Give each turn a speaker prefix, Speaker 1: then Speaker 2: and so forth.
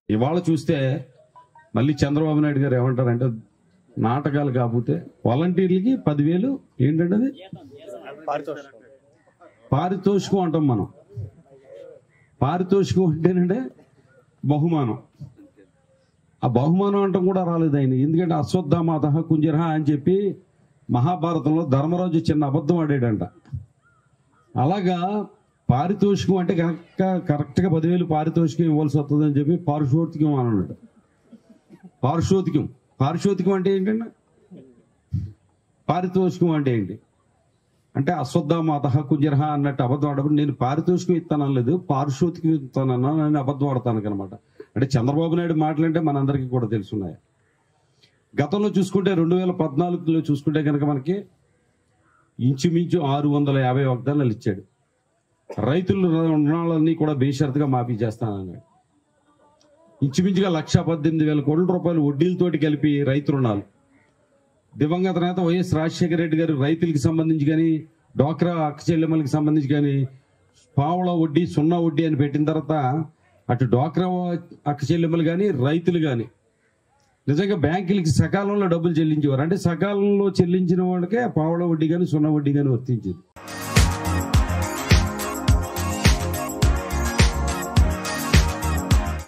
Speaker 1: ఇవాళ చూస్తే మళ్ళీ చంద్రబాబు నాయుడు గారు ఏమంటారంటే నాటకాలు కాకపోతే వాలంటీర్లకి పదివేలు ఏంటంటే అది పారితోషికం అంటాం మనం పారితోషికం అంటేనంటే బహుమానం ఆ బహుమానం అంటాం కూడా రాలేదు ఆయన ఎందుకంటే అశ్వత్థామాత కుంజరహ అని చెప్పి మహాభారతంలో ధర్మరాజు చిన్న అబద్ధం ఆడాడంట అలాగా పారితోషికం అంటే కరెక్ట్ కరెక్ట్గా పదివేలు పారితోషికం ఇవ్వాల్సి వస్తుంది అని చెప్పి పారిశోతికం అని అన్నాడు పారిశోతికం పారిశోతికం అంటే ఏంటండి పారితోషికం అంటే ఏంటి అంటే అశ్వత్థామాత కుజరహ అన్నట్టు అబద్ధం ఆడప్పుడు నేను పారితోషికం ఇస్తానలేదు పారిశోతికం ఇస్తానన్నా నేను అబద్ధం ఆడతాను అనమాట అంటే చంద్రబాబు నాయుడు మాటలంటే మనందరికీ కూడా తెలుసున్నాయి గతంలో చూసుకుంటే రెండు వేల పద్నాలుగులో చూసుకుంటే కనుక మనకి ఇంచుమించు ఆరు వందల యాభై వాగ్దానాలు ఇచ్చాడు రైతుల రుణాలన్నీ కూడా బేషరతుగా మాఫీ చేస్తానన్నాడు ఇంచుమించుగా లక్ష పద్దెనిమిది వేల కోట్ల రూపాయలు వడ్డీలతోటి కలిపి రైతు రుణాలు దివంగత నేత వైఎస్ రాజశేఖర రెడ్డి గారు రైతులకి సంబంధించి కానీ డ్వాక్రా అక్క చెల్లెమ్మలకి సంబంధించి కానీ పావుల వడ్డీ సున్నా వడ్డీ అని పెట్టిన తర్వాత అటు డ్వాక్రా అక్క చెల్లెమ్మలు కానీ రైతులు కానీ నిజంగా బ్యాంకులకి సకాలంలో డబ్బులు చెల్లించేవారు అంటే సకాలంలో చెల్లించిన వాళ్ళకే పావుల వడ్డీ కానీ సున్నా వడ్డీ కానీ వర్తించేది